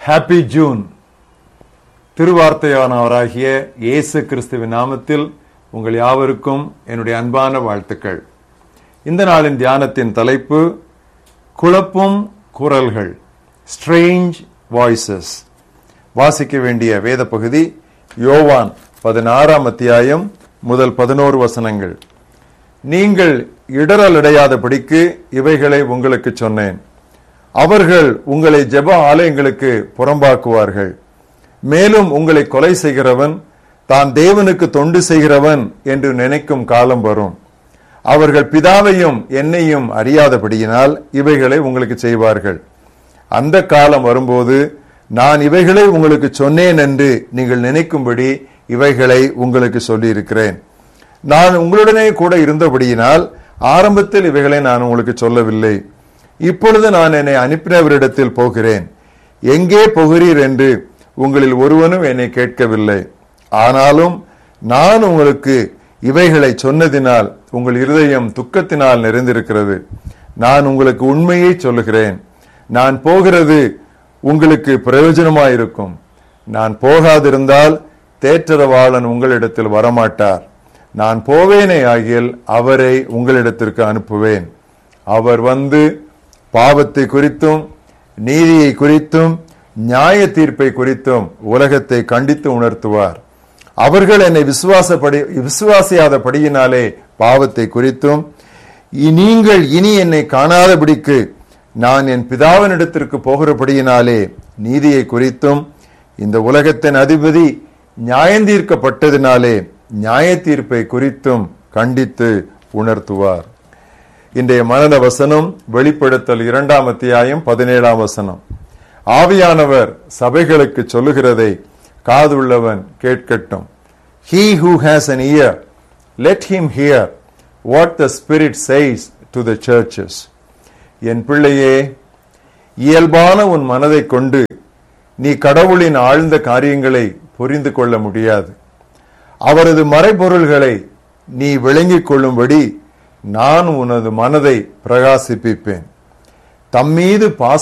Happy June திருவார்த்தையானவராகிய இயேசு கிறிஸ்துவின் நாமத்தில் உங்கள் யாவருக்கும் என்னுடைய அன்பான வாழ்த்துக்கள் இந்த நாளின் தியானத்தின் தலைப்பு குழப்பும் குரல்கள் ஸ்ட்ரேஞ்ச் வாய்ஸஸ் வாசிக்க வேண்டிய வேத பகுதி யோவான் பதினாறாம் அத்தியாயம் முதல் பதினோரு வசனங்கள் நீங்கள் இடரல் அடையாதபடிக்கு இவைகளை உங்களுக்கு சொன்னேன் அவர்கள் உங்களை ஜெப ஆலயங்களுக்கு புறம்பாக்குவார்கள் மேலும் உங்களை கொலை செய்கிறவன் தான் தேவனுக்கு தொண்டு செய்கிறவன் என்று நினைக்கும் காலம் வரும் அவர்கள் பிதாவையும் என்னையும் அறியாதபடியினால் இவைகளை உங்களுக்கு செய்வார்கள் அந்த காலம் வரும்போது நான் இவைகளை உங்களுக்கு சொன்னேன் என்று நீங்கள் நினைக்கும்படி இவைகளை உங்களுக்கு சொல்லியிருக்கிறேன் நான் உங்களுடனே கூட இருந்தபடியினால் ஆரம்பத்தில் இவைகளை நான் உங்களுக்கு சொல்லவில்லை இப்பொழுது நான் என்னை அனுப்பினவரிடத்தில் போகிறேன் எங்கே போகிறீர் என்று உங்களில் ஒருவனும் என்னை கேட்கவில்லை ஆனாலும் நான் உங்களுக்கு இவைகளை சொன்னதினால் உங்கள் இருதயம் துக்கத்தினால் நிறைந்திருக்கிறது நான் உங்களுக்கு உண்மையை சொல்லுகிறேன் நான் போகிறது உங்களுக்கு பிரயோஜனமாயிருக்கும் நான் போகாதிருந்தால் தேற்றரவாளன் உங்களிடத்தில் வரமாட்டார் நான் போவேனே ஆகியல் அவரை உங்களிடத்திற்கு அனுப்புவேன் அவர் வந்து பாவத்தை குறித்தும் நீதியை குறித்தும் நியாய தீர்ப்பை குறித்தும் உலகத்தை கண்டித்து உணர்த்துவார் அவர்கள் என்னை விசுவாசப்படி விசுவாசியாதபடியினாலே பாவத்தை குறித்தும் நீங்கள் இனி என்னை காணாதபடிக்கு நான் என் பிதாவினிடத்திற்கு போகிறபடியினாலே நீதியை குறித்தும் இந்த உலகத்தின் அதிபதி நியாயந்தீர்க்கப்பட்டதினாலே நியாய தீர்ப்பை குறித்தும் கண்டித்து உணர்த்துவார் இன்றைய மனத வசனம் வெளிப்படுத்தல் இரண்டாம் அத்தியாயம் பதினேழாம் வசனம் ஆவியானவர் சபைகளுக்கு சொல்லுகிறதை காதுள்ளவன் கேட்கட்டும் He who has an ear, let him hear what the Spirit says to the churches. என் பிள்ளையே இயல்பான உன் மனதை கொண்டு நீ கடவுளின் ஆழ்ந்த காரியங்களை புரிந்து கொள்ள முடியாது அவரது மறைபொருள்களை நீ விளங்கிக் கொள்ளும்படி நான் உனது மனதை பிரகாசிப்பிப்பேன் தம்மீது பாச